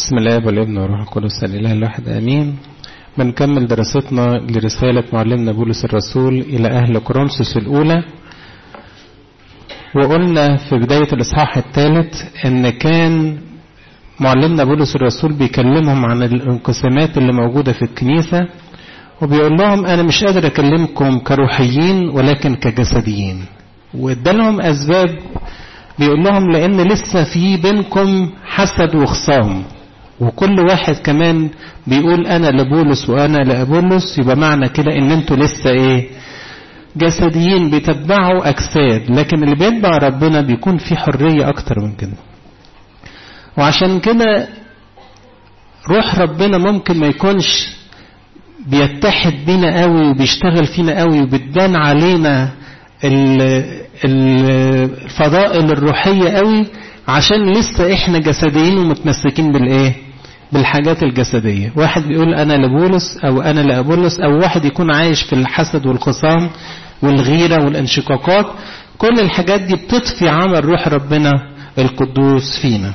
بسم الله والابن والروح القدس الاله الواحد امين بنكمل دراستنا لرسالة معلمنا بولس الرسول إلى أهل كورنثوس الأولى وقلنا في بداية الإصحاح الثالث إن كان معلمنا بولس الرسول بيكلمهم عن الانقسامات اللي موجودة في الكنيسة وبيقول لهم أنا مش قادر أكلمكم كروحيين ولكن كجسديين وادالهم أسباب بيقول لهم لأن لسه في بينكم حسد وخصام وكل واحد كمان بيقول انا لبولس وانا لابولس يبقى معنى كده ان انتوا لسه ايه جسديين بيتبعوا اجساد لكن اللي بيتبع ربنا بيكون في حريه اكتر من كده وعشان كده روح ربنا ممكن ما يكونش بيتحد بينا قوي وبيشتغل فينا قوي وبتبان علينا الفضائل الروحيه قوي عشان لسه احنا جسديين ومتمسكين بالايه بالحاجات الجسدية واحد بيقول أنا لبولس أو أنا لأبولس أو واحد يكون عايش في الحسد والخصام والغيرة والانشقاقات كل الحاجات دي بتطفي عمل روح ربنا القدوس فينا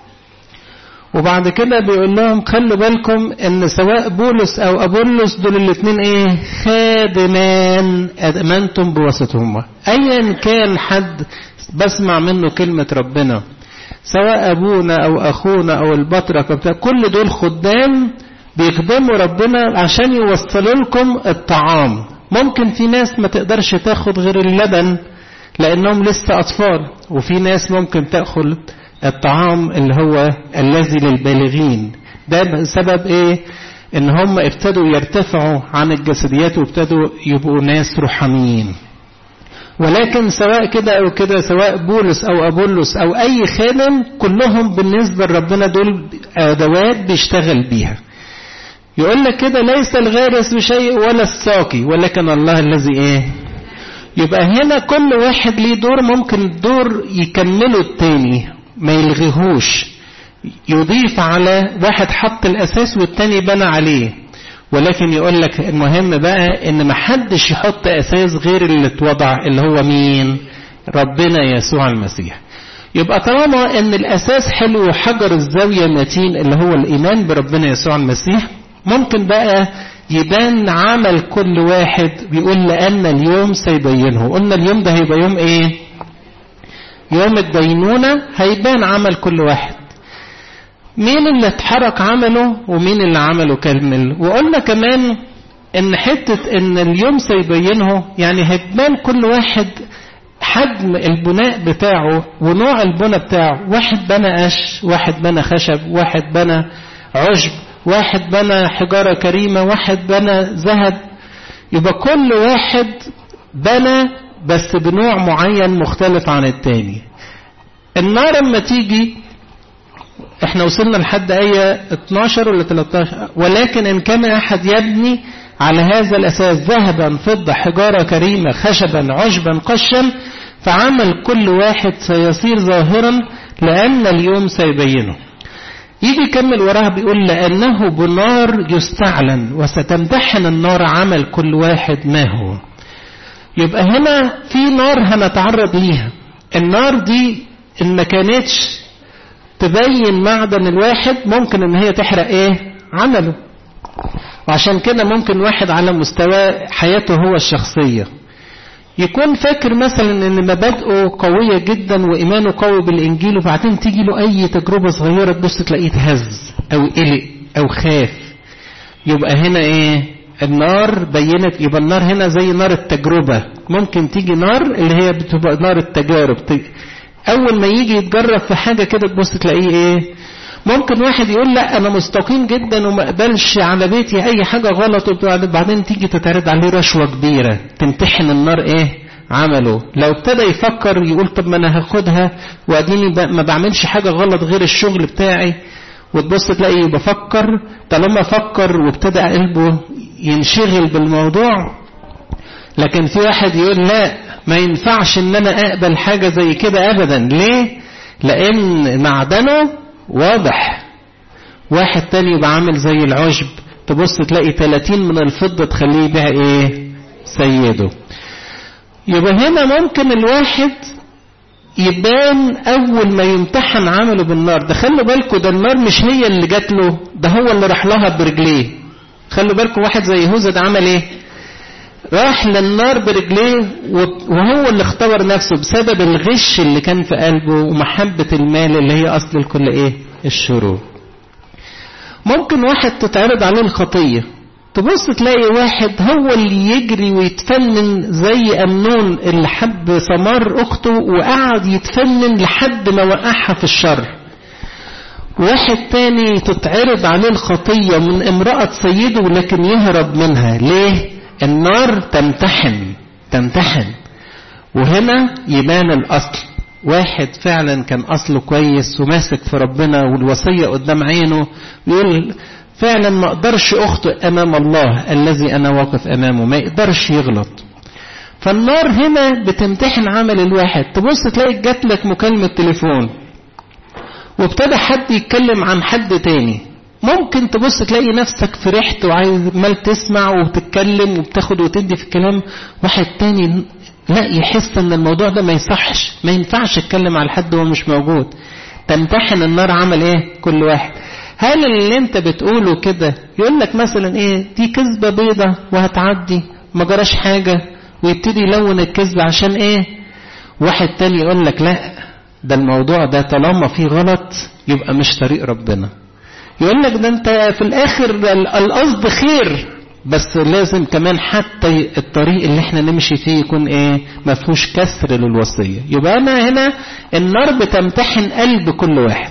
وبعد كده بيقول لهم خلوا بالكم ان سواء بولس او ابولس دول الاثنين ايه خادمان امنتم بواسطهما ايا كان حد بسمع منه كلمة ربنا سواء أبونا أو أخونا أو البطرك بتاع كل دول خدام بيخدموا ربنا عشان يوصلوا لكم الطعام ممكن في ناس ما تقدرش تاخد غير اللبن لأنهم لسه أطفال وفي ناس ممكن تأخذ الطعام اللي هو الذي للبالغين ده بسبب ايه ان هم ابتدوا يرتفعوا عن الجسديات وابتدوا يبقوا ناس روحانيين ولكن سواء كده او كده سواء بولس او ابولس او اي خادم كلهم بالنسبه لربنا دول ادوات بيشتغل بيها يقول لك كده ليس الغارس بشيء ولا الساقي ولكن الله الذي ايه يبقى هنا كل واحد ليه دور ممكن الدور يكمله التاني ما يلغيهوش يضيف على واحد حط الاساس والتاني بنى عليه ولكن يقول لك المهم بقى ان ما حدش يحط اساس غير اللي اتوضع اللي هو مين ربنا يسوع المسيح يبقى طالما ان الاساس حلو وحجر الزاويه متين اللي هو الايمان بربنا يسوع المسيح ممكن بقى يبان عمل كل واحد بيقول لان اليوم سيبينه قلنا اليوم ده هيبقى يوم ايه يوم الدينونه هيبان عمل كل واحد مين اللي اتحرك عمله ومين اللي عمله كمل وقلنا كمان ان حتة ان اليوم سيبينه يعني هتبان كل واحد حجم البناء بتاعه ونوع البناء بتاعه واحد بنى قش واحد بنى خشب واحد بنى عشب واحد بنى حجارة كريمة واحد بنى ذهب يبقى كل واحد بنى بس بنوع معين مختلف عن التاني النار لما تيجي احنا وصلنا لحد آية 12 ولا 13 ولكن إن كان أحد يبني على هذا الأساس ذهبا فضة حجارة كريمة خشبا عشبا قشا فعمل كل واحد سيصير ظاهرا لأن اليوم سيبينه يجي يكمل وراها بيقول لأنه بنار يستعلن وستمتحن النار عمل كل واحد ما هو يبقى هنا في نار هنتعرض ليها النار دي إن ما كانتش تبين معدن الواحد ممكن ان هي تحرق ايه عمله وعشان كده ممكن واحد على مستوى حياته هو الشخصية يكون فاكر مثلا ان مبادئه قوية جدا وايمانه قوي بالانجيل وبعدين تيجي له اي تجربة صغيرة تبص تلاقيه اتهز او قلق او خاف يبقى هنا ايه النار بينت يبقى النار هنا زي نار التجربة ممكن تيجي نار اللي هي بتبقى نار التجارب اول ما يجي يتجرب في حاجه كده تبص تلاقيه ايه ممكن واحد يقول لا انا مستقيم جدا وما اقبلش على بيتي اي حاجه غلط وبعدين تيجي تتعرض عليه رشوه كبيره تمتحن النار ايه عمله لو ابتدى يفكر يقول طب ما انا هاخدها واديني ما بعملش حاجه غلط غير الشغل بتاعي وتبص تلاقيه بفكر طالما فكر وابتدى قلبه ينشغل بالموضوع لكن في واحد يقول لا ما ينفعش ان انا اقبل حاجة زي كده ابدا ليه لان معدنه واضح واحد تاني يبقى عامل زي العشب تبص تلاقي 30 من الفضة تخليه يبيع ايه سيده يبقى هنا ممكن الواحد يبان اول ما يمتحن عمله بالنار ده خلوا بالكم ده النار مش هي اللي جات له ده هو اللي راح لها برجليه خلوا بالكم واحد زي يهوذا ده عمل ايه راح للنار برجليه وهو اللي اختبر نفسه بسبب الغش اللي كان في قلبه ومحبة المال اللي هي أصل الكل إيه؟ الشرور. ممكن واحد تتعرض عليه الخطية تبص تلاقي واحد هو اللي يجري ويتفنن زي أمنون اللي حب ثمار أخته وقعد يتفنن لحد ما وقعها في الشر. واحد تاني تتعرض عليه الخطية من امرأة سيده لكن يهرب منها ليه؟ النار تمتحن تمتحن وهنا يبان الأصل واحد فعلا كان أصله كويس وماسك في ربنا والوصية قدام عينه يقول فعلا ما اقدرش اخطئ امام الله الذي انا واقف امامه ما يقدرش يغلط فالنار هنا بتمتحن عمل الواحد تبص تلاقي جات لك مكالمة تليفون وابتدى حد يتكلم عن حد تاني ممكن تبص تلاقي نفسك فرحت وعايز مال تسمع وتتكلم وبتاخد وتدي في الكلام واحد تاني لا يحس ان الموضوع ده ما يصحش ما ينفعش اتكلم على حد وهو مش موجود تمتحن النار عمل ايه كل واحد هل اللي انت بتقوله كده يقول لك مثلا ايه دي كذبة بيضة وهتعدي ما جراش حاجة ويبتدي يلون الكذبة عشان ايه واحد تاني يقول لك لا ده الموضوع ده طالما فيه غلط يبقى مش طريق ربنا يقول لك ده انت في الاخر القصد خير بس لازم كمان حتى الطريق اللي احنا نمشي فيه يكون ايه ما فيهوش كسر للوصيه يبقى انا هنا النار بتمتحن قلب كل واحد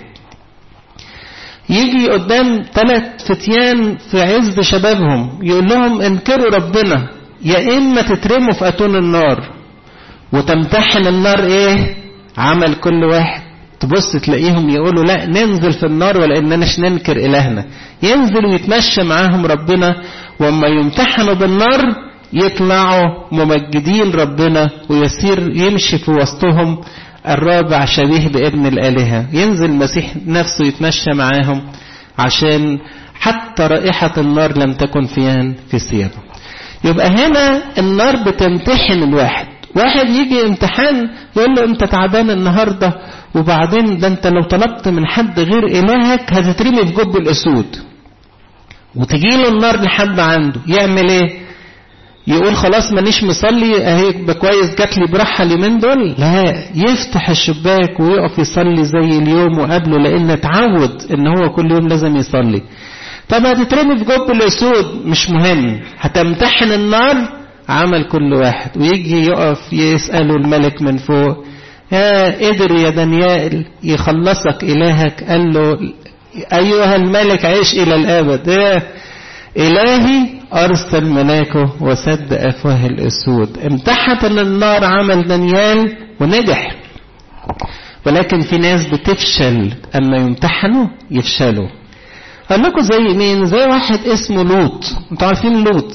يجي قدام ثلاث فتيان في عز شبابهم يقول لهم انكروا ربنا يا اما تترموا في اتون النار وتمتحن النار ايه عمل كل واحد تبص تلاقيهم يقولوا لا ننزل في النار ولا انناش ننكر الهنا ينزل ويتمشى معاهم ربنا واما يمتحنوا بالنار يطلعوا ممجدين ربنا ويسير يمشي في وسطهم الرابع شبيه بابن الآلهة ينزل المسيح نفسه يتمشى معاهم عشان حتى رائحة النار لم تكن فيان في ثيابه يبقى هنا النار بتمتحن الواحد واحد يجي امتحان يقول له انت تعبان النهارده وبعدين ده انت لو طلبت من حد غير الهك هتترمي في جب الاسود وتجي له النار لحد عنده يعمل ايه يقول خلاص مانيش مصلي اهي كويس جات لي براحه اليومين دول لا يفتح الشباك ويقف يصلي زي اليوم وقبله لان اتعود ان هو كل يوم لازم يصلي طب هتترمي في جب الاسود مش مهم هتمتحن النار عمل كل واحد ويجي يقف يسأله الملك من فوق يا قدر يا دانيال يخلصك إلهك قال له أيها الملك عيش إلى الأبد يا إلهي أرسل ملاكه وسد أفواه الأسود امتحت النار عمل دانيال ونجح ولكن في ناس بتفشل أما يمتحنوا يفشلوا قال لكم زي مين زي واحد اسمه لوط انتوا عارفين لوط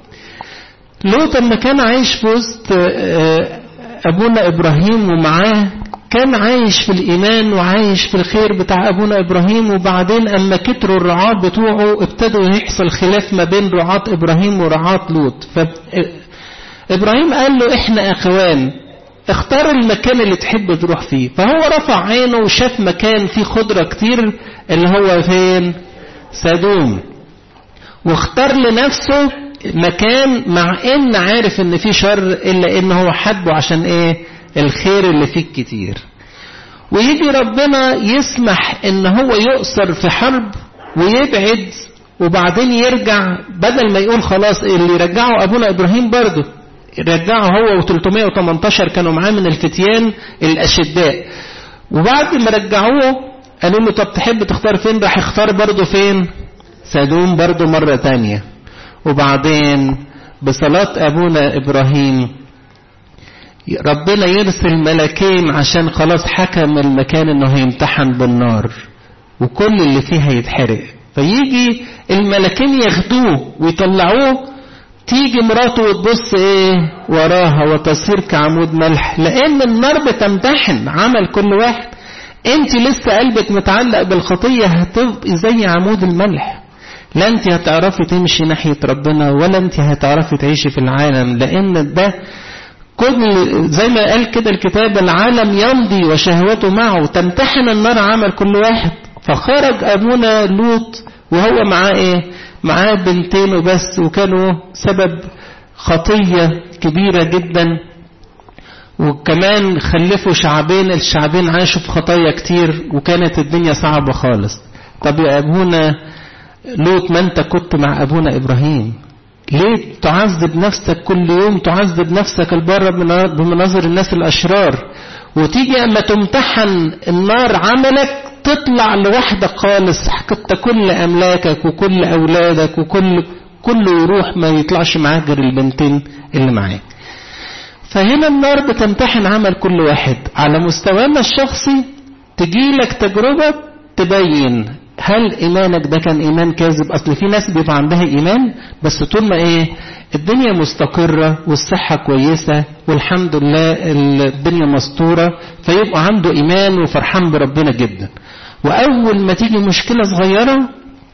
لوط لما كان عايش في وسط ابونا ابراهيم ومعاه كان عايش في الايمان وعايش في الخير بتاع ابونا ابراهيم وبعدين اما كتروا الرعاة بتوعه ابتدوا يحصل خلاف ما بين رعاة ابراهيم ورعاة لوط فابراهيم قال له احنا اخوان اختار المكان اللي تحب تروح فيه فهو رفع عينه وشاف مكان فيه خضرة كتير اللي هو فين سدوم واختار لنفسه مكان مع ان عارف ان في شر الا ان هو حبه عشان ايه الخير اللي فيه كتير ويجي ربنا يسمح ان هو يؤثر في حرب ويبعد وبعدين يرجع بدل ما يقول خلاص اللي يرجعه ابونا ابراهيم برضه رجعه هو و318 كانوا معاه من الفتيان الاشداء وبعد ما رجعوه قالوا له طب تحب تختار فين راح اختار برضه فين سدوم برضه مرة تانية وبعدين بصلاة أبونا إبراهيم ربنا يرسل ملكين عشان خلاص حكم المكان انه هيمتحن بالنار وكل اللي فيه هيتحرق فيجي الملكين ياخدوه ويطلعوه تيجي مراته وتبص ايه وراها وتصير كعمود ملح لان النار بتمتحن عمل كل واحد انت لسه قلبك متعلق بالخطية هتبقي زي عمود الملح لا انت هتعرفي تمشي ناحية ربنا ولا انت هتعرفي تعيشي في العالم لان ده كل زي ما قال كده الكتاب العالم يمضي وشهوته معه تمتحن النار عمل كل واحد فخرج ابونا لوط وهو معاه ايه معاه بنتين وبس وكانوا سبب خطية كبيرة جدا وكمان خلفوا شعبين الشعبين عاشوا في خطايا كتير وكانت الدنيا صعبة خالص طب يا أبونا لوط ما أنت كنت مع أبونا إبراهيم ليه تعذب نفسك كل يوم تعذب نفسك البر بمناظر الناس الأشرار وتيجي أما تمتحن النار عملك تطلع لوحدك خالص حتى كل أملاكك وكل أولادك وكل كله يروح ما يطلعش معاك غير البنتين اللي معاك فهنا النار بتمتحن عمل كل واحد على مستوانا الشخصي تجيلك تجربة تبين هل ايمانك ده كان ايمان كاذب اصل في ناس بيبقى عندها ايمان بس طول ما ايه الدنيا مستقرة والصحة كويسة والحمد لله الدنيا مستورة فيبقى عنده ايمان وفرحان بربنا جدا واول ما تيجي مشكلة صغيرة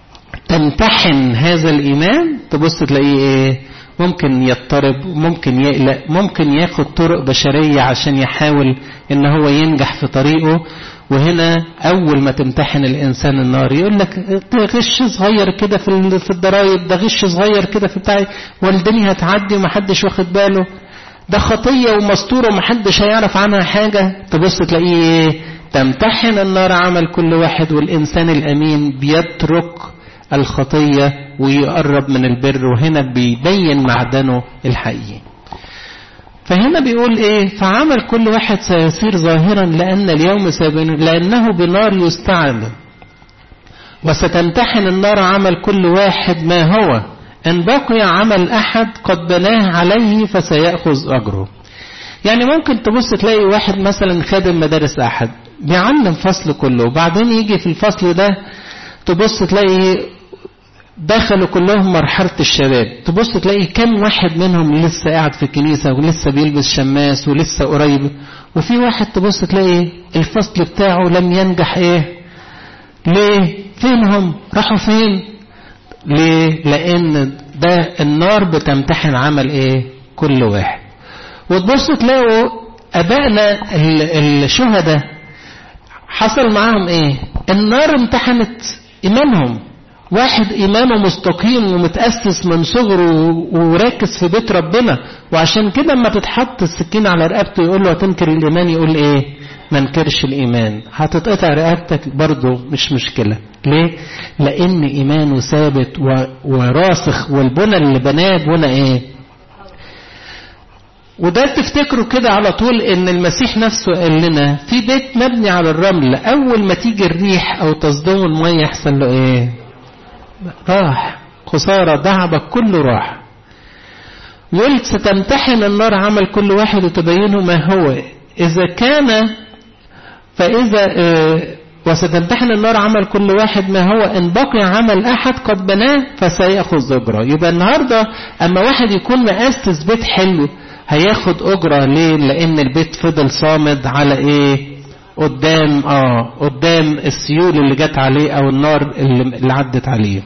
تمتحن هذا الايمان تبص تلاقيه ايه ممكن يضطرب ممكن يقلق ممكن ياخد طرق بشرية عشان يحاول ان هو ينجح في طريقه وهنا اول ما تمتحن الانسان النار يقول لك ده غش صغير كده في في الضرايب ده غش صغير كده في بتاعي والدنيا هتعدي ومحدش واخد باله ده خطية ومستورة ومحدش هيعرف عنها حاجة تبص تلاقيه ايه تمتحن النار عمل كل واحد والإنسان الأمين بيترك الخطية ويقرب من البر وهنا بيبين معدنه الحقيقي فهنا بيقول ايه فعمل كل واحد سيصير ظاهرا لأن اليوم سيبين لأنه بنار يستعمل وستمتحن النار عمل كل واحد ما هو إن بقي عمل أحد قد بناه عليه فسيأخذ أجره يعني ممكن تبص تلاقي واحد مثلا خادم مدارس أحد بيعلم فصل كله وبعدين يجي في الفصل ده تبص تلاقي دخلوا كلهم مرحلة الشباب تبص تلاقي كم واحد منهم لسه قاعد في الكنيسة ولسه بيلبس شماس ولسه قريب وفي واحد تبص تلاقي الفصل بتاعه لم ينجح ايه ليه فينهم راحوا فين ليه لان ده النار بتمتحن عمل ايه كل واحد وتبص تلاقوا ابائنا الشهداء حصل معاهم ايه النار امتحنت ايمانهم واحد إيمانه مستقيم ومتأسس من صغره وراكز في بيت ربنا وعشان كده لما تتحط السكين على رقبته يقول له هتنكر الإيمان يقول إيه ما انكرش الإيمان هتتقطع رقبتك برضه مش مشكلة ليه لأن إيمانه ثابت وراسخ والبنى اللي بناه بنى إيه وده تفتكروا كده على طول ان المسيح نفسه قال لنا في بيت مبني على الرمل اول ما تيجي الريح او تصدمه الميه يحصل له ايه راح خسارة ذهبك كله راح يقول ستمتحن النار عمل كل واحد وتبينه ما هو إذا كان فإذا وستمتحن النار عمل كل واحد ما هو إن بقي عمل أحد قد بناه فسيأخذ أجرة يبقى النهاردة أما واحد يكون مؤسس بيت حلو هياخد أجرة ليه لأن البيت فضل صامد على إيه قدام اه قدام السيول اللي جت عليه او النار اللي, اللي عدت عليه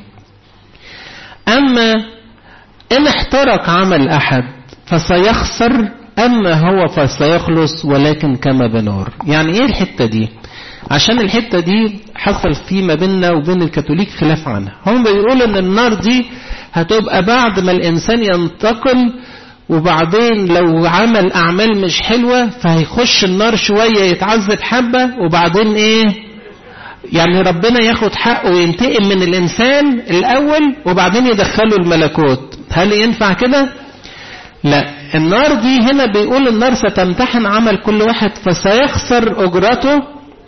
اما ان احترق عمل احد فسيخسر اما هو فسيخلص ولكن كما بنار يعني ايه الحته دي عشان الحته دي حصل في ما بيننا وبين الكاثوليك خلاف عنها هم بيقولوا ان النار دي هتبقى بعد ما الانسان ينتقل وبعدين لو عمل أعمال مش حلوة فهيخش النار شوية يتعذب حبة وبعدين إيه يعني ربنا ياخد حقه وينتقم من الإنسان الأول وبعدين يدخله الملكوت هل ينفع كده؟ لا النار دي هنا بيقول النار ستمتحن عمل كل واحد فسيخسر أجرته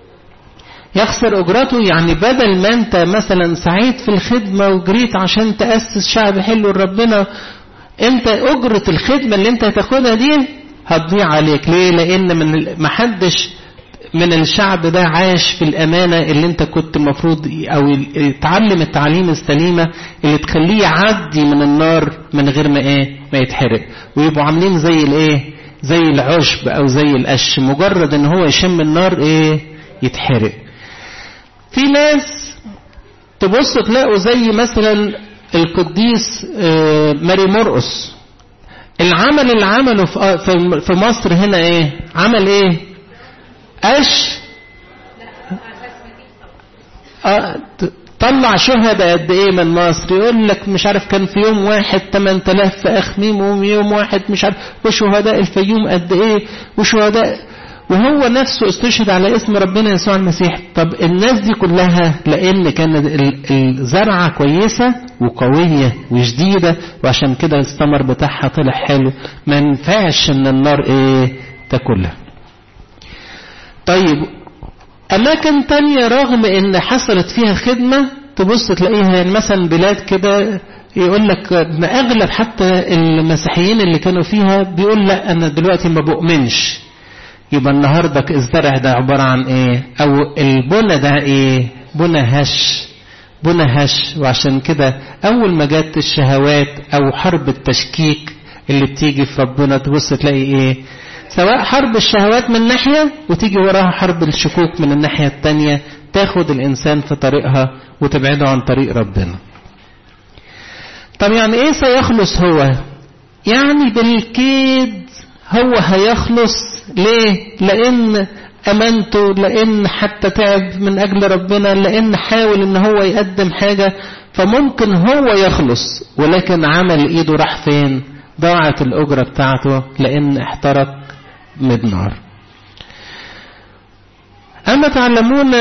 يخسر أجرته يعني بدل ما أنت مثلا سعيد في الخدمة وجريت عشان تأسس شعب حلو لربنا انت اجرة الخدمة اللي انت هتاخدها دي هتضيع عليك ليه لان من محدش من الشعب ده عاش في الامانة اللي انت كنت المفروض او يتعلم التعليم السليمة اللي تخليه يعدي من النار من غير ما ايه ما يتحرق ويبقوا عاملين زي الايه زي العشب او زي القش مجرد ان هو يشم النار ايه يتحرق في ناس تبص تلاقوا زي مثلا القديس ماري مرقس العمل اللي عمله في مصر هنا ايه عمل ايه قش آه طلع شهداء قد ايه من مصر يقول لك مش عارف كان في يوم واحد 8000 في اخميم ويوم واحد مش عارف وشهداء الفيوم قد ايه وشهداء وهو نفسه استشهد على اسم ربنا يسوع المسيح طب الناس دي كلها لان كانت الزرعه كويسه وقويه وشديده وعشان كده الثمر بتاعها طلع حلو ما ينفعش ان النار ايه تاكلها طيب أماكن تانية رغم إن حصلت فيها خدمة تبص تلاقيها يعني مثلا بلاد كده يقول لك ما أغلب حتى المسيحيين اللي كانوا فيها بيقول لا أنا دلوقتي ما بؤمنش يبقى النهارده الزرع ده عبارة عن إيه؟ أو البنى ده إيه؟ بنى هش بنى هش وعشان كده أول ما جت الشهوات أو حرب التشكيك اللي بتيجي في ربنا تبص تلاقي إيه؟ سواء حرب الشهوات من ناحية وتيجي وراها حرب الشكوك من الناحية التانية تاخد الإنسان في طريقها وتبعده عن طريق ربنا طب يعني إيه سيخلص هو يعني بالكيد هو هيخلص ليه لأن أمانته لأن حتى تعب من أجل ربنا لأن حاول إن هو يقدم حاجة فممكن هو يخلص ولكن عمل إيده راح فين ضاعت الأجرة بتاعته لأن احترق من نار أما تعلمون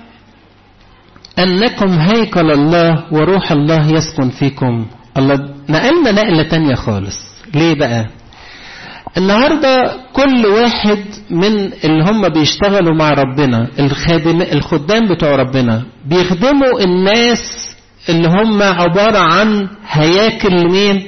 أنكم هيكل الله وروح الله يسكن فيكم الله نقلنا نقلة تانية خالص ليه بقى النهاردة كل واحد من اللي هم بيشتغلوا مع ربنا الخادم الخدام بتوع ربنا بيخدموا الناس اللي هم عبارة عن هياكل لمين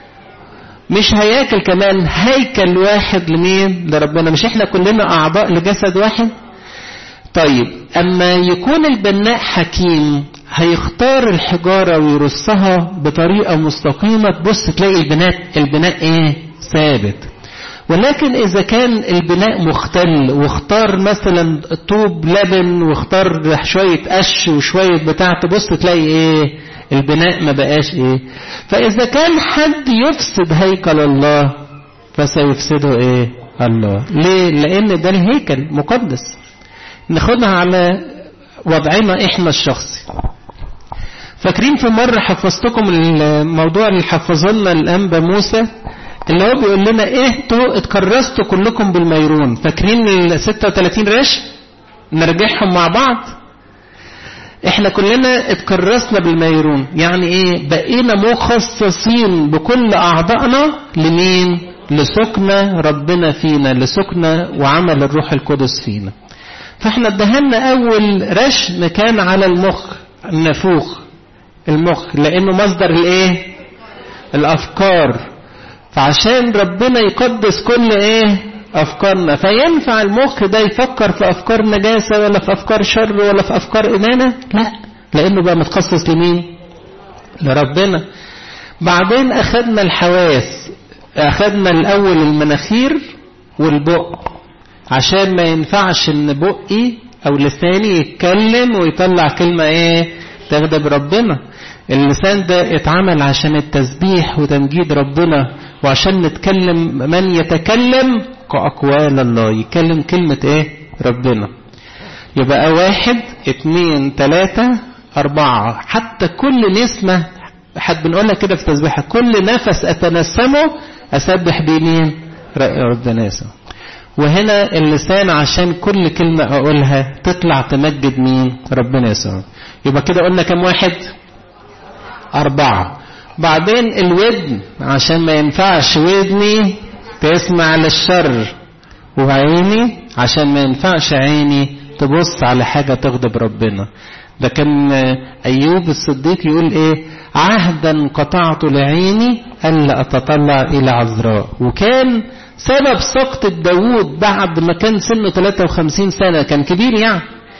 مش هياكل كمان هيكل واحد لمين لربنا مش احنا كلنا اعضاء لجسد واحد طيب اما يكون البناء حكيم هيختار الحجارة ويرصها بطريقة مستقيمة تبص تلاقي البناء البناء ايه ثابت ولكن اذا كان البناء مختل واختار مثلا طوب لبن واختار شوية قش وشوية بتاع تبص تلاقي ايه البناء ما بقاش ايه فاذا كان حد يفسد هيكل الله فسيفسده ايه الله ليه لان ده الهيكل مقدس ناخدها على وضعنا احنا الشخصي فاكرين في مرة حفظتكم الموضوع اللي حفظه لنا الأنبا موسى اللي هو بيقول لنا ايه انتوا اتكرستوا كلكم بالميرون فاكرين ال 36 ريش نرجعهم مع بعض احنا كلنا اتكرسنا بالميرون يعني ايه بقينا مخصصين بكل اعضائنا لمين لسكنة ربنا فينا لسكنة وعمل الروح القدس فينا فاحنا ادهنا اول رشم كان على المخ النافوخ المخ لانه مصدر الايه الافكار فعشان ربنا يقدس كل ايه افكارنا فينفع المخ ده يفكر في افكار نجاسه ولا في افكار شر ولا في افكار ادانه لا لانه بقى متخصص لمين لربنا بعدين اخدنا الحواس اخدنا الاول المناخير والبق عشان ما ينفعش ان بقي او لساني يتكلم ويطلع كلمه ايه تغضب ربنا اللسان ده اتعمل عشان التسبيح وتمجيد ربنا وعشان نتكلم من يتكلم كأقوال الله يتكلم كلمة ايه ربنا يبقى واحد اتنين تلاتة أربعة حتى كل نسمة حد بنقولها كده في تسبيحة كل نفس أتنسمه أسبح بمين ربنا يسوع وهنا اللسان عشان كل كلمة أقولها تطلع تمجد مين ربنا يسوع يبقى كده قلنا كم واحد أربعة بعدين الودن عشان ما ينفعش ودني تسمع للشر وعيني عشان ما ينفعش عيني تبص على حاجة تغضب ربنا ده كان أيوب الصديق يقول إيه عهدا قطعت لعيني ألا أتطلع إلى عذراء وكان سبب سقط داوود بعد ما كان سنه 53 سنة كان كبير يعني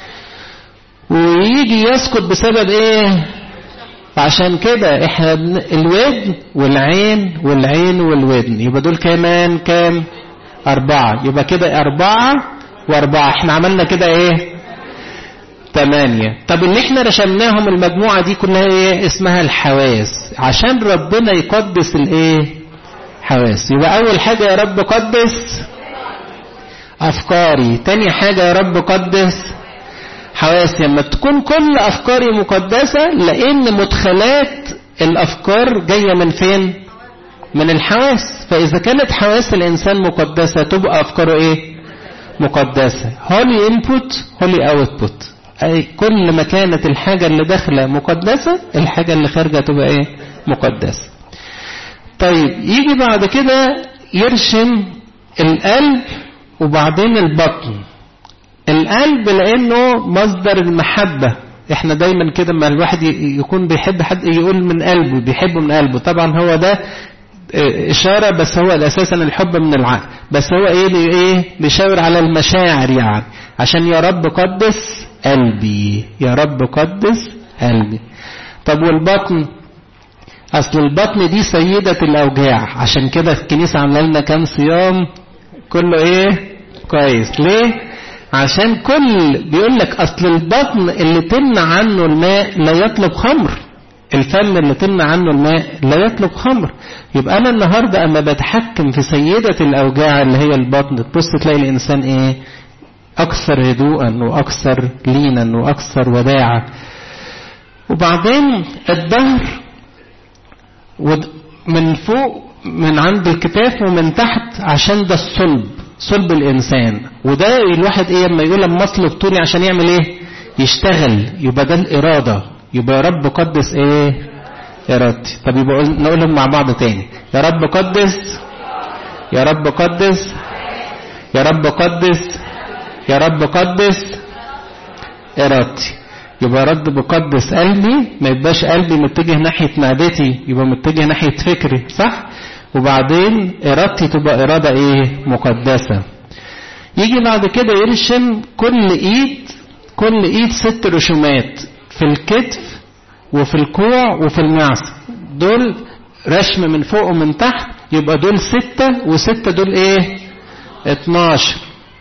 ويجي يسقط بسبب ايه عشان كده احنا الودن والعين والعين والودن يبقى دول كمان كام أربعة يبقى كده أربعة وأربعة احنا عملنا كده ايه تمانية طب اللي احنا رسمناهم المجموعة دي كلها ايه اسمها الحواس عشان ربنا يقدس الايه حواس يبقى أول حاجة يا رب قدس أفكاري تاني حاجة يا رب قدس حواسي لما تكون كل أفكاري مقدسة لأن مدخلات الأفكار جاية من فين من الحواس فإذا كانت حواس الإنسان مقدسة تبقى أفكاره إيه مقدسة holy input holy output أي كل ما كانت الحاجة اللي داخلة مقدسة الحاجة اللي خارجة تبقى إيه مقدسة طيب يجي بعد كده يرشم القلب وبعدين البطن القلب لانه مصدر المحبة احنا دايما كده لما الواحد يكون بيحب حد يقول من قلبه بيحبه من قلبه طبعا هو ده اشارة بس هو اساسا الحب من العقل بس هو ايه بي ايه بيشاور على المشاعر يعني عشان يا رب قدس قلبي يا رب قدس قلبي طب والبطن اصل البطن دي سيدة الاوجاع عشان كده الكنيسة عامله لنا كام صيام كله ايه كويس ليه عشان كل بيقول لك اصل البطن اللي تمنع عنه الماء لا يطلب خمر الفم اللي تمنع عنه الماء لا يطلب خمر يبقى انا النهارده اما بتحكم في سيده الاوجاع اللي هي البطن تبص تلاقي الانسان ايه اكثر هدوءا واكثر لينا واكثر وداعه وبعدين الظهر من فوق من عند الكتاف ومن تحت عشان ده الصلب صلب الانسان وده الواحد ايه لما يقول لما اصلب طولي عشان يعمل ايه يشتغل يبقى ده الاراده يبقى يا رب قدس ايه ارادتي طب يبقى نقولهم مع بعض تاني يا رب قدس يا رب قدس يا رب قدس يا رب قدس ارادتي يبقى يا رب بقدس قلبي ما يبقاش قلبي متجه ناحيه معدتي يبقى متجه ناحيه فكري صح وبعدين ارادتي تبقى اراده ايه مقدسه يجي بعد كده يرشم كل ايد كل ايد ست رسومات في الكتف وفي الكوع وفي المعصم دول رسم من فوق ومن تحت يبقى دول ستة وستة دول ايه اتناشر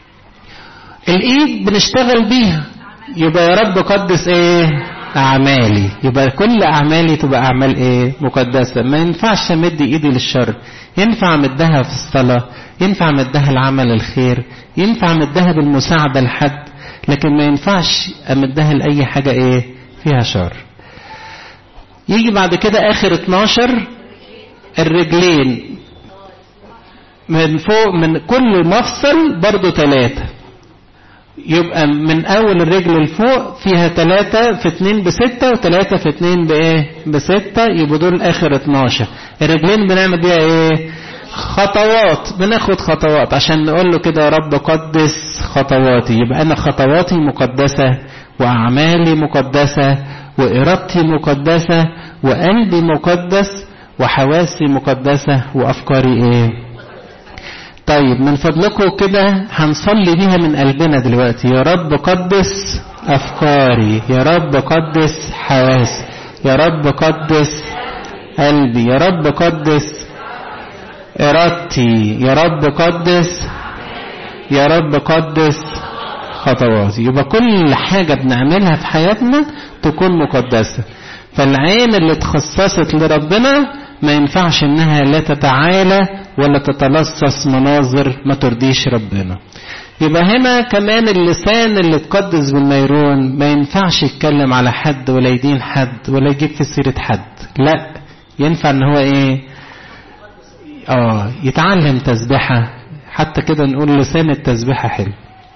الايد بنشتغل بيها يبقى يا رب قدس ايه اعمالي يبقى كل اعمالي تبقى اعمال ايه مقدسه ما ينفعش امد ايدي للشر ينفع امدها في الصلاه ينفع امدها لعمل الخير ينفع امدها بالمساعده لحد لكن ما ينفعش امدها لاي حاجه ايه فيها شر يجي بعد كده اخر 12 الرجلين من فوق من كل مفصل برضو ثلاثة يبقى من أول الرجل لفوق فيها ثلاثة في اتنين بستة وثلاثة في اتنين بإيه بستة يبقوا دول آخر 12 الرجلين بنعمل بيها إيه خطوات بناخد خطوات عشان نقول له كده يا رب قدس خطواتي يبقى أنا خطواتي مقدسة وأعمالي مقدسة وإرادتي مقدسة وقلبي مقدس وحواسي مقدسة وأفكاري إيه طيب من فضلكم كده هنصلي بيها من قلبنا دلوقتي يا رب قدس أفكاري يا رب قدس حواسي يا رب قدس قلبي يا رب قدس إرادتي يا رب قدس يا رب قدس خطواتي يبقى كل حاجة بنعملها في حياتنا تكون مقدسة فالعين اللي اتخصصت لربنا ما ينفعش انها لا تتعالى ولا تتلصص مناظر ما ترضيش ربنا يبقى هنا كمان اللسان اللي اتقدس بالنيرون ما ينفعش يتكلم على حد ولا يدين حد ولا يجيب في سيرة حد لا ينفع ان هو ايه اه يتعلم تسبحة حتى كده نقول لسان التسبحة حلو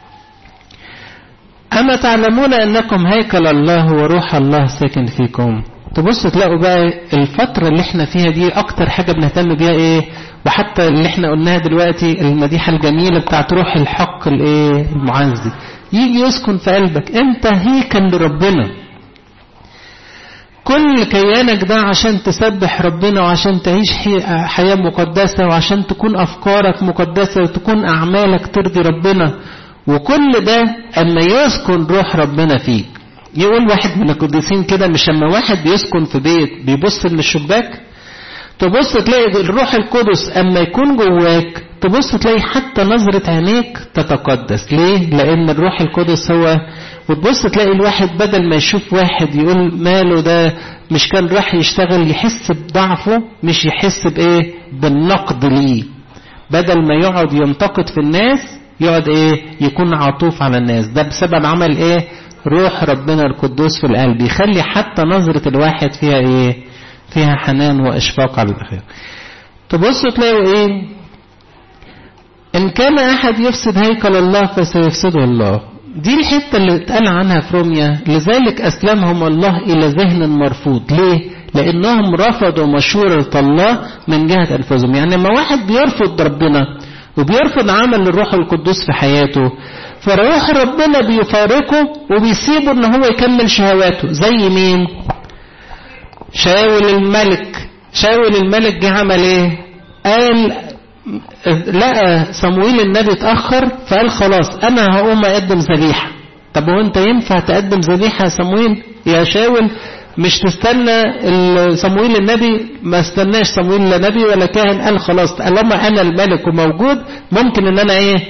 أما تعلمون أنكم هيكل الله وروح الله ساكن فيكم تبصوا تلاقوا بقى الفترة اللي احنا فيها دي أكتر حاجة بنهتم بيها إيه وحتى اللي احنا قلناها دلوقتي المديحة الجميلة بتاعت روح الحق الإيه المعز دي يجي يسكن في قلبك أنت هيكل لربنا كل كيانك ده عشان تسبح ربنا وعشان تعيش حياة مقدسة وعشان تكون أفكارك مقدسة وتكون أعمالك ترضي ربنا وكل ده أما يسكن روح ربنا فيك يقول واحد من القديسين كده مش لما واحد بيسكن في بيت بيبص من الشباك تبص تلاقي الروح القدس أما يكون جواك تبص تلاقي حتى نظرة عينيك تتقدس ليه؟ لأن الروح القدس هو وتبص تلاقي الواحد بدل ما يشوف واحد يقول ماله ده مش كان راح يشتغل يحس بضعفه مش يحس بإيه؟ بالنقد ليه بدل ما يقعد ينتقد في الناس يقعد ايه يكون عطوف على الناس ده بسبب عمل ايه روح ربنا القدوس في القلب يخلي حتى نظرة الواحد فيها ايه فيها حنان واشفاق على الاخر تبصوا تلاقوا ايه ان كان احد يفسد هيكل الله فسيفسده الله دي الحتة اللي اتقال عنها في روميا لذلك أسلمهم الله إلى ذهن مرفوض ليه؟ لأنهم رفضوا مشورة الله من جهة أنفسهم يعني لما واحد بيرفض ربنا وبيرفض عمل الروح القدوس في حياته فروح ربنا بيفارقه وبيسيبه ان هو يكمل شهواته زي مين شاول الملك شاول الملك جه عمل ايه قال لقى صمويل النبي اتأخر فقال خلاص أنا هقوم أقدم ذبيحة طب هو أنت ينفع تقدم ذبيحة يا صمويل يا شاول مش تستنى صمويل النبي ما استناش صمويل لا نبي ولا كاهن قال خلاص طالما أنا الملك وموجود ممكن إن أنا إيه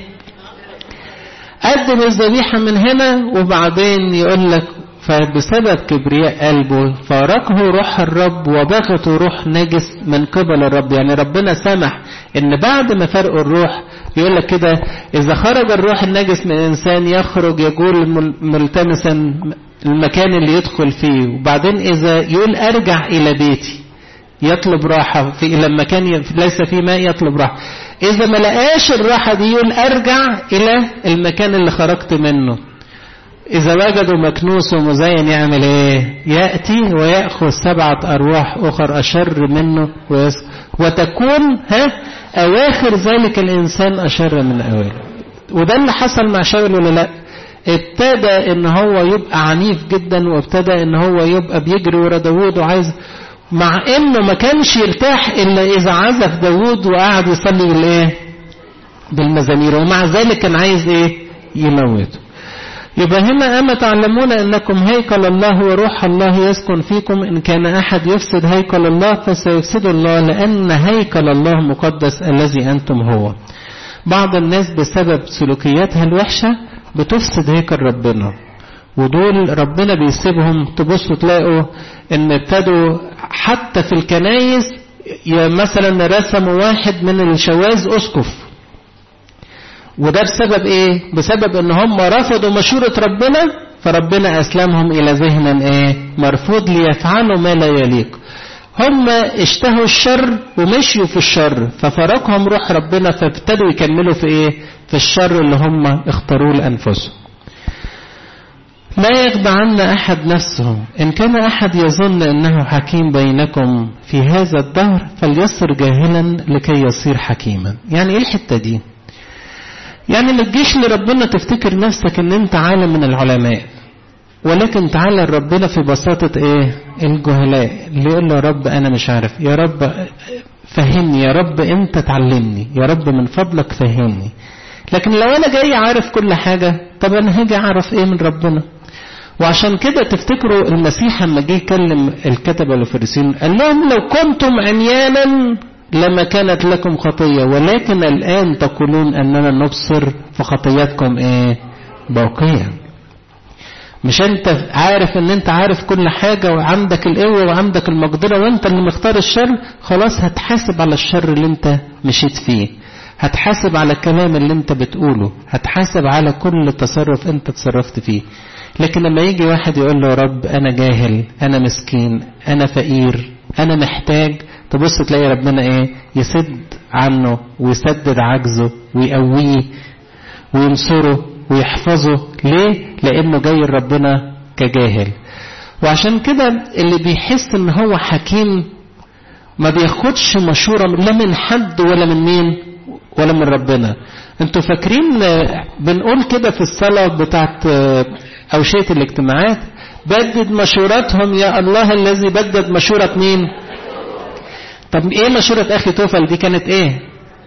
قدم الذبيحة من هنا وبعدين يقول لك فبسبب كبرياء قلبه فارقه روح الرب وبغته روح نجس من قبل الرب يعني ربنا سمح ان بعد ما فرقوا الروح يقول لك كده اذا خرج الروح النجس من الانسان يخرج يقول ملتمسا المكان اللي يدخل فيه وبعدين اذا يقول ارجع الى بيتي يطلب راحة في إلى مكان ليس فيه ماء يطلب راحة إذا ما لقاش الراحة دي يقول أرجع إلى المكان اللي خرجت منه إذا وجدوا مكنوس ومزين يعمل إيه؟ يأتي ويأخذ سبعة أرواح أخر أشر منه وتكون ها أواخر ذلك الإنسان أشر من أوله وده اللي حصل مع شاول ولا لأ؟ ابتدى ان هو يبقى عنيف جدا وابتدى ان هو يبقى بيجري ورا داوود وعايز مع انه ما كانش يرتاح الا اذا عزف داوود وقعد يصلي بالايه بالمزامير ومع ذلك كان عايز ايه يموته يبقى هنا أما تعلمون أنكم هيكل الله وروح الله يسكن فيكم إن كان أحد يفسد هيكل الله فسيفسد الله لأن هيكل الله مقدس الذي أنتم هو بعض الناس بسبب سلوكياتها الوحشة بتفسد هيكل ربنا ودول ربنا بيسيبهم تبصوا تلاقوا ان ابتدوا حتى في الكنايس مثلا رسموا واحد من الشواذ اسقف وده بسبب ايه بسبب ان هم رفضوا مشورة ربنا فربنا اسلمهم الى ذهن ايه مرفوض ليفعلوا ما لا يليق هم اشتهوا الشر ومشيوا في الشر ففرقهم روح ربنا فابتدوا يكملوا في ايه في الشر اللي هم اختاروه لانفسهم لا يخدعن أحد نفسه إن كان أحد يظن أنه حكيم بينكم في هذا الدهر فليصر جاهلا لكي يصير حكيما يعني إيه الحتة دي يعني ما تجيش لربنا تفتكر نفسك ان انت عالم من العلماء ولكن تعالى لربنا في بساطة ايه الجهلاء اللي يقول له يا رب انا مش عارف يا رب فهمني يا رب انت تعلمني يا رب من فضلك فهمني لكن لو انا جاي عارف كل حاجة طب انا هاجي اعرف ايه من ربنا وعشان كده تفتكروا المسيح لما جه يكلم الكتبة والفريسيين قال لهم لو كنتم عميانا لما كانت لكم خطية ولكن الآن تقولون أننا نبصر فخطياتكم إيه باقية مش أنت عارف أن أنت عارف كل حاجة وعندك القوة وعندك المقدرة وأنت اللي مختار الشر خلاص هتحاسب على الشر اللي أنت مشيت فيه هتحاسب على الكلام اللي أنت بتقوله هتحاسب على كل تصرف أنت تصرفت فيه لكن لما يجي واحد يقول له رب أنا جاهل أنا مسكين أنا فقير أنا محتاج تبص تلاقي ربنا ايه يسد عنه ويسدد عجزه ويقويه وينصره ويحفظه ليه لانه جاي ربنا كجاهل وعشان كده اللي بيحس ان هو حكيم ما بياخدش مشورة لا من حد ولا من مين ولا من ربنا انتوا فاكرين بنقول كده في الصلاة بتاعت أوشية الاجتماعات بدد مشورتهم يا الله الذي بدد مشورة مين طب ايه مشورة اخي توفل دي كانت ايه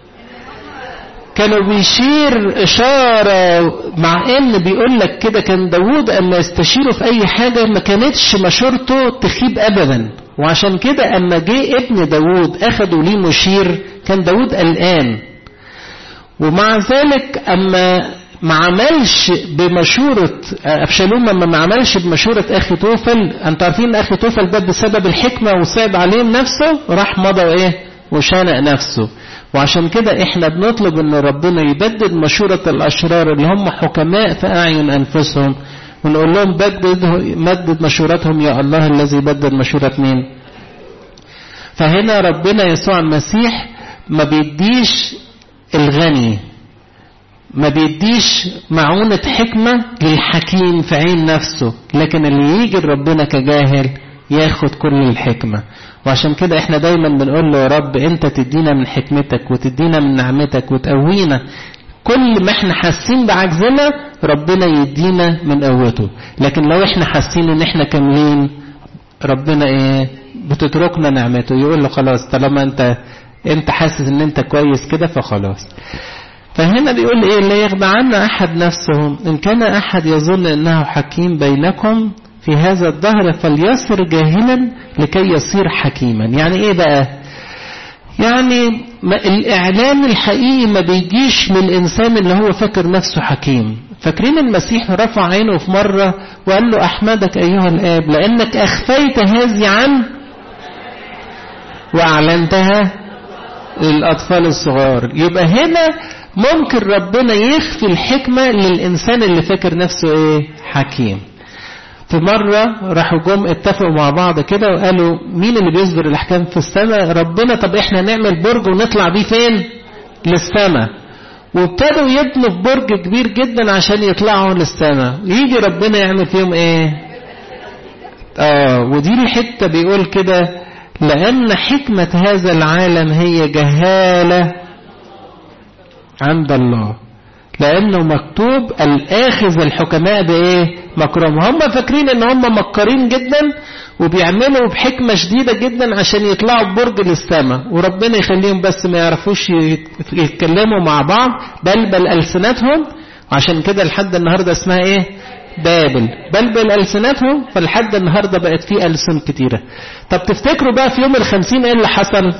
كانوا بيشير اشارة مع ان بيقول لك كده كان داوود اما يستشيره في اي حاجة ما كانتش مشورته تخيب ابدا وعشان كده اما جه ابن داوود اخدوا ليه مشير كان داوود قلقان ومع ذلك اما ما عملش بمشورة أبشالوم لما ما عملش بمشورة أخي توفل أنتوا عارفين أخي توفل ده بسبب الحكمة وصعب عليه نفسه راح مضى إيه وشنق نفسه وعشان كده احنا بنطلب ان ربنا يبدد مشورة الاشرار اللي هم حكماء في اعين انفسهم ونقول لهم بدد مدد مشورتهم يا الله الذي بدد مشورة مين فهنا ربنا يسوع المسيح ما بيديش الغني ما بيديش معونة حكمة للحكيم في عين نفسه لكن اللي يجي ربنا كجاهل ياخد كل الحكمة وعشان كده احنا دايما بنقول له يا رب انت تدينا من حكمتك وتدينا من نعمتك وتقوينا كل ما احنا حاسين بعجزنا ربنا يدينا من قوته لكن لو احنا حاسين ان احنا كاملين ربنا ايه بتتركنا نعمته يقول له خلاص طالما انت انت حاسس ان انت كويس كده فخلاص فهنا بيقول ايه لا يخدعن احد نفسه ان كان احد يظن انه حكيم بينكم في هذا الدهر فليصر جاهلا لكي يصير حكيما يعني ايه بقى يعني الاعلان الحقيقي ما بيجيش من الانسان اللي هو فاكر نفسه حكيم فاكرين المسيح رفع عينه في مرة وقال له أحمدك أيها الآب لأنك أخفيت هذه عن وأعلنتها للأطفال الصغار يبقى هنا ممكن ربنا يخفي الحكمة للإنسان اللي فاكر نفسه إيه حكيم في مرة راحوا جم اتفقوا مع بعض كده وقالوا مين اللي بيصدر الأحكام في السماء ربنا طب إحنا نعمل برج ونطلع بيه فين للسماء وابتدوا يبنوا في برج كبير جدا عشان يطلعوا للسماء يجي ربنا يعمل فيهم ايه اه ودي الحتة بيقول كده لأن حكمة هذا العالم هي جهالة عند الله لأنه مكتوب الآخذ الحكماء بإيه مكرم هم فاكرين إن هم مكرين جدا وبيعملوا بحكمة شديدة جدا عشان يطلعوا ببرج للسماء وربنا يخليهم بس ما يعرفوش يتكلموا مع بعض بل بل ألسنتهم عشان كده لحد النهاردة اسمها إيه بابل بل بل ألسنتهم فلحد النهاردة بقت فيه ألسن كتيرة طب تفتكروا بقى في يوم الخمسين إيه اللي حصل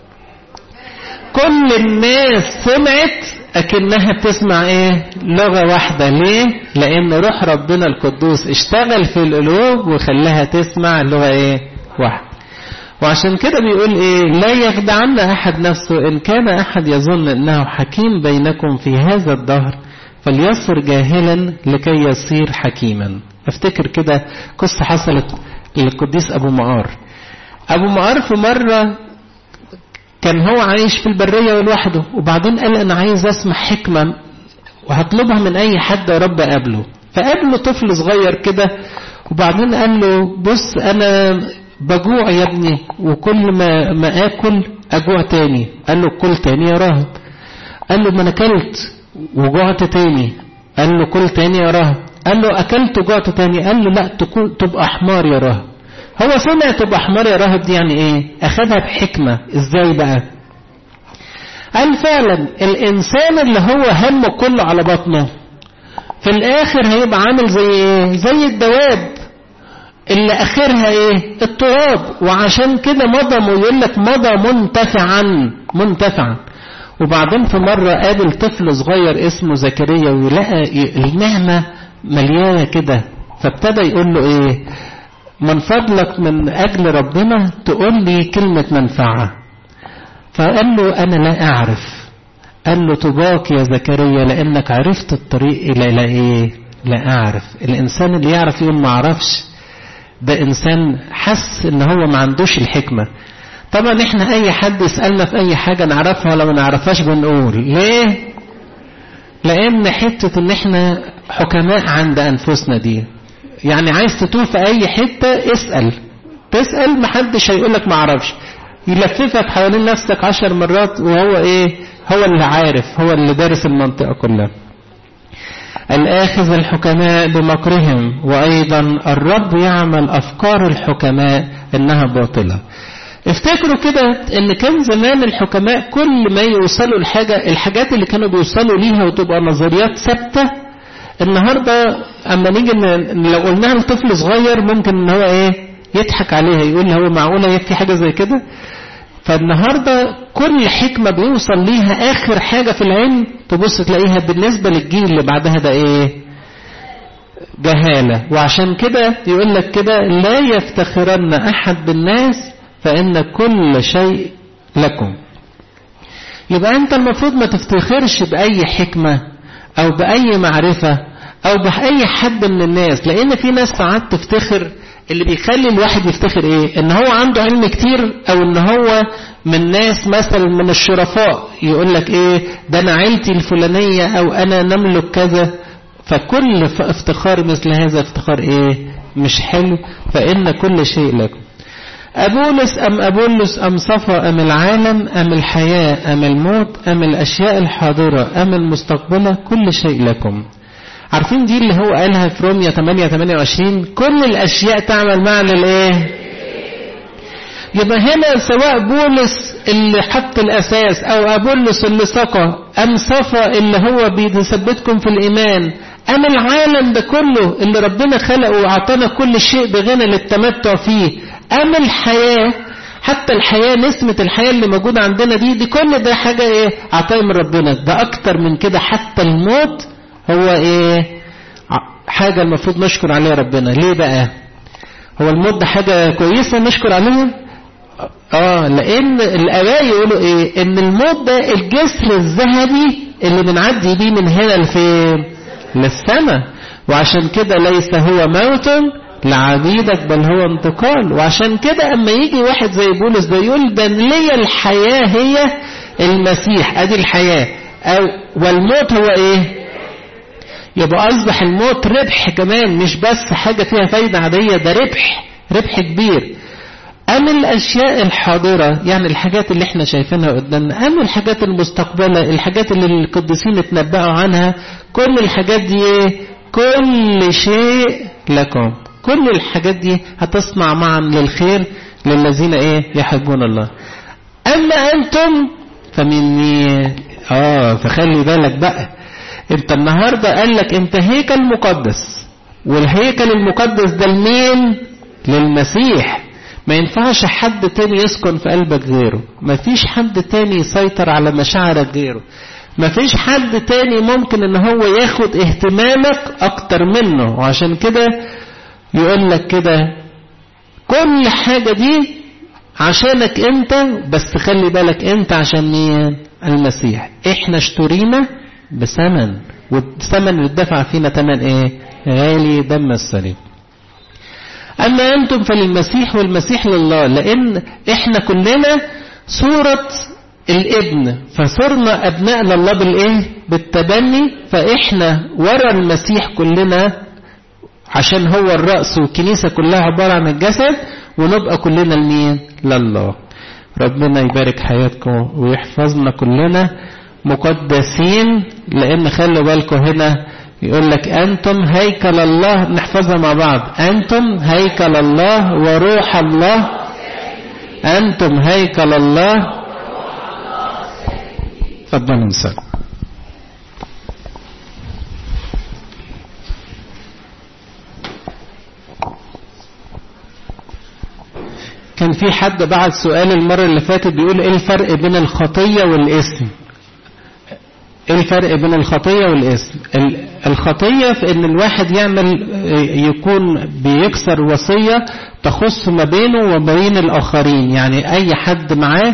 كل الناس سمعت أكنها بتسمع إيه لغة واحدة ليه لأن روح ربنا القدوس اشتغل في القلوب وخلاها تسمع لغة إيه واحدة وعشان كده بيقول إيه لا يخدعن أحد نفسه إن كان أحد يظن أنه حكيم بينكم في هذا الدهر فليصر جاهلا لكي يصير حكيما افتكر كده قصة حصلت للقديس أبو معار أبو معار في مرة كان هو عايش في البرية لوحده وبعدين قال أنا عايز أسمع حكمة وهطلبها من أي حد يا رب قابله فقابله طفل صغير كده وبعدين قال له بص أنا بجوع يا ابني وكل ما ما آكل أجوع تاني قال له كل تاني يا راهب قال له ما أنا أكلت وجعت تاني قال له كل تاني يا راهب قال له أكلت وجعت تاني قال له لا تبقى حمار يا راهب هو سمع تبقى حمار يا راهب دي يعني ايه اخدها بحكمة ازاي بقى قال فعلا الانسان اللي هو همه كله على بطنه في الاخر هيبقى عامل زي ايه زي الدواب اللي اخرها ايه التراب وعشان كده مضى يقول لك مضى منتفعا منتفعا وبعدين في مرة قابل طفل صغير اسمه زكريا ويلاقى النعمة مليانة كده فابتدى يقول له ايه من فضلك من أجل ربنا تقول لي كلمة منفعة فقال له أنا لا أعرف قال له طباك يا زكريا لأنك عرفت الطريق إلى لا إيه لا أعرف الإنسان اللي يعرف يقول ما أعرفش ده إنسان حس إن هو ما عندوش الحكمة طبعا إحنا أي حد يسألنا في أي حاجة نعرفها ولا ما نعرفهاش بنقول ليه لأن حتة إن إحنا حكماء عند أنفسنا دي يعني عايز تتوه في اي حتة اسأل تسأل محدش هيقول لك ما اعرفش يلففك حوالين نفسك عشر مرات وهو ايه هو اللي عارف هو اللي دارس المنطقة كلها الآخذ الحكماء بمكرهم وأيضا الرب يعمل أفكار الحكماء إنها باطلة افتكروا كده ان كان زمان الحكماء كل ما يوصلوا الحاجة الحاجات اللي كانوا بيوصلوا ليها وتبقى نظريات ثابتة النهاردة اما نيجي لو قلناها لطفل صغير ممكن ان هو ايه يضحك عليها يقول هو معقولة في حاجة زي كده فالنهاردة كل حكمة بيوصل ليها اخر حاجة في العلم تبص تلاقيها بالنسبة للجيل اللي بعدها ده ايه جهالة وعشان كده يقول لك كده لا يفتخرن احد بالناس فان كل شيء لكم يبقى انت المفروض ما تفتخرش بأي حكمة او بأي معرفة او بأي حد من الناس لان في ناس ساعات تفتخر اللي بيخلي الواحد يفتخر ايه ان هو عنده علم كتير او ان هو من ناس مثلا من الشرفاء يقول لك ايه ده انا عيلتي الفلانية او انا نملك كذا فكل افتخار مثل هذا افتخار ايه مش حلو فان كل شيء لكم أبولس أم أبولس أم صفا أم العالم أم الحياة أم الموت أم الأشياء الحاضرة أم المستقبلة كل شيء لكم عارفين دي اللي هو قالها في رومية 8 28 كل الأشياء تعمل معنى الإيه يبقى هنا سواء بولس اللي حط الأساس أو أبولس اللي سقى أم صفا اللي هو بيثبتكم في الإيمان أم العالم ده كله اللي ربنا خلقه وأعطانا كل شيء بغنى للتمتع فيه أم الحياة حتى الحياة نسمة الحياة اللي موجودة عندنا دي دي كل ده حاجة إيه عطايا من ربنا ده أكتر من كده حتى الموت هو إيه حاجة المفروض نشكر عليها ربنا ليه بقى هو الموت ده حاجة كويسة نشكر عليها اه لان الاباء يقولوا ايه ان الموت ده الجسر الذهبي اللي بنعدي بيه من هنا لفين للسماء وعشان كده ليس هو موت لعبيدك بل هو انتقال وعشان كده اما يجي واحد زي بولس ده يقول ده ليا الحياة هي المسيح ادي الحياة او والموت هو ايه يبقى اصبح الموت ربح كمان مش بس حاجة فيها فايدة عادية ده ربح ربح كبير أم الأشياء الحاضرة يعني الحاجات اللي احنا شايفينها قدامنا أم الحاجات المستقبلة الحاجات اللي القديسين اتنبأوا عنها كل الحاجات دي ايه كل شيء لكم كل الحاجات دي هتصنع معا للخير للذين ايه يحبون الله أما أنتم فمن اه فخلي بالك بقى انت النهاردة قال لك انت هيكل مقدس والهيكل المقدس ده لمين للمسيح ما ينفعش حد تاني يسكن في قلبك غيره ما فيش حد تاني يسيطر على مشاعرك غيره ما فيش حد تاني ممكن ان هو ياخد اهتمامك اكتر منه وعشان كده يقول لك كده كل حاجة دي عشانك انت بس خلي بالك انت عشان مين المسيح احنا اشترينا بثمن والثمن اللي اتدفع فينا ثمن ايه غالي دم الصليب أما أنتم فللمسيح والمسيح لله لأن إحنا كلنا صورة الابن فصرنا أبناء لله بالإيه بالتبني فإحنا ورا المسيح كلنا عشان هو الرأس والكنيسة كلها عبارة عن الجسد ونبقى كلنا لمين لله ربنا يبارك حياتكم ويحفظنا كلنا مقدسين لأن خلوا بالكم هنا يقول لك أنتم هيكل الله نحفظها مع بعض أنتم هيكل الله وروح الله أنتم هيكل الله تفضلوا نسأل كان في حد بعد سؤال المرة اللي فاتت بيقول ايه الفرق بين الخطية والاسم ايه الفرق بين الخطية والاسم الخطية في ان الواحد يعمل يكون بيكسر وصية تخص ما بينه وبين الاخرين يعني اي حد معاه